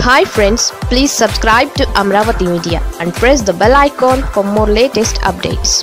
hi friends please subscribe to Amaravati media and press the bell icon for more latest updates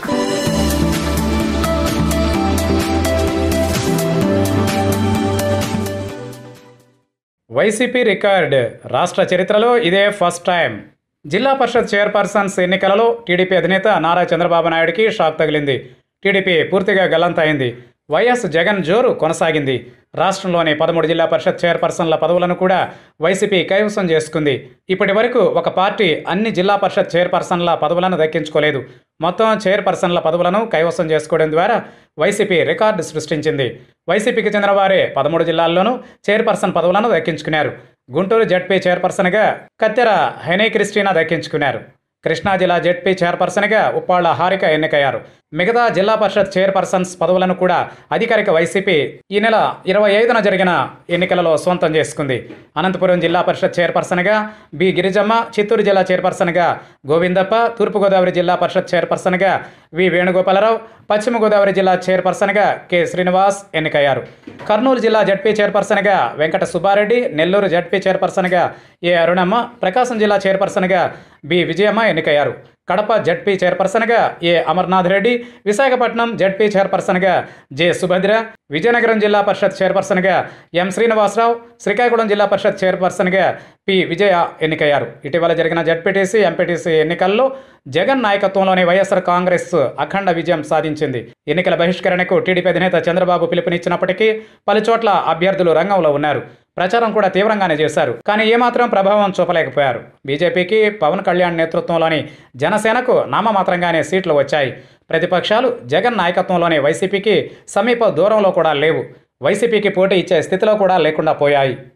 YCP record రాష్ట్ర చరిత్రలో ఇదే first time జిల్లా పరిషత్ chairpersons ఎన్నికలలో TDP అధినేత నారా చంద్రబాబు నాయుడికి షాక్ తగిలింది టీడీపీ పూర్తిగా గల్లంతైంది వైఎస్ జగన్ జోరు కొనసాగింది రాష్ట్రంలోని పదమూడు జిల్లా పరిషత్ చైర్పర్సన్ల పదవులను కూడా వైసీపీ కైవసం చేసుకుంది ఇప్పటి వరకు ఒక పార్టీ అన్ని జిల్లా పరిషత్ చైర్పర్సన్ల పదవులను దక్కించుకోలేదు మొత్తం చైర్పర్సన్ల పదవులను కైవసం చేసుకోవడం ద్వారా వైసీపీ రికార్డు సృష్టించింది వైసీపీకి చెందిన వారే పదమూడు జిల్లాల్లోనూ చైర్పర్సన్ పదవులను దక్కించుకున్నారు గుంటూరు జడ్పీ చైర్పర్సన్గా కత్తెర హెనీ క్రిస్టీనా దక్కించుకున్నారు కృష్ణా జిల్లా జెడ్పీ చైర్పర్సన్గా ఉప్పాళ్ల హారిక ఎన్నికయ్యారు మిగతా జిల్లా పరిషత్ చైర్పర్సన్స్ పదవులను కూడా అధికారిక వైసీపీ ఈ నెల ఇరవై ఐదున జరిగిన ఎన్నికలలో సొంతం చేసుకుంది అనంతపురం జిల్లా పరిషత్ చైర్పర్సన్గా బి గిరిజమ్మ చిత్తూరు జిల్లా చైర్పర్సన్గా గోవిందప్ప తూర్పుగోదావరి జిల్లా పరిషత్ చైర్పర్సన్గా వి వేణుగోపాలరావు పశ్చిమ గోదావరి జిల్లా చైర్పర్సన్గా కె శ్రీనివాస్ ఎన్నికయ్యారు కర్నూలు జిల్లా జడ్పీ చైర్పర్సన్గా వెంకట సుబ్బారెడ్డి నెల్లూరు జడ్పీ చైర్పర్సన్గా ఏ అరుణమ్మ ప్రకాశం జిల్లా చైర్పర్సన్గా బి విజయమ్మ ఎన్నికయ్యారు కడప జడ్పీ చైర్పర్సన్గా ఏ అమర్నాథ్ రెడ్డి విశాఖపట్నం జడ్పీ చైర్పర్సన్గా జె సుభద్ర విజయనగరం జిల్లా పరిషత్ చైర్పర్సన్గా ఎం శ్రీనివాసరావు శ్రీకాకుళం జిల్లా పరిషత్ చైర్పర్సన్గా పి విజయ ఎన్నికయ్యారు ఇటీవల జరిగిన జడ్పీటీసీ ఎంపీటీసీ ఎన్నికల్లో జగన్ నాయకత్వంలోని వైఎస్ఆర్ కాంగ్రెస్ అఖండ విజయం సాధించింది ఎన్నికల బహిష్కరణకు టీడీపీ అధినేత చంద్రబాబు పిలుపునిచ్చినప్పటికీ పలుచోట్ల అభ్యర్థులు రంగంలో ఉన్నారు ప్రచారం కూడా తీవ్రంగానే చేశారు కానీ ఏమాత్రం ప్రభావం చూపలేకపోయారు బీజేపీకి పవన్ కళ్యాణ్ నేతృత్వంలోని జనసేనకు నామమాత్రంగానే సీట్లు వచ్చాయి ప్రతిపక్షాలు జగన్ నాయకత్వంలోని వైసీపీకి సమీప దూరంలో కూడా లేవు వైసీపీకి పోటీ ఇచ్చే స్థితిలో కూడా లేకుండా పోయాయి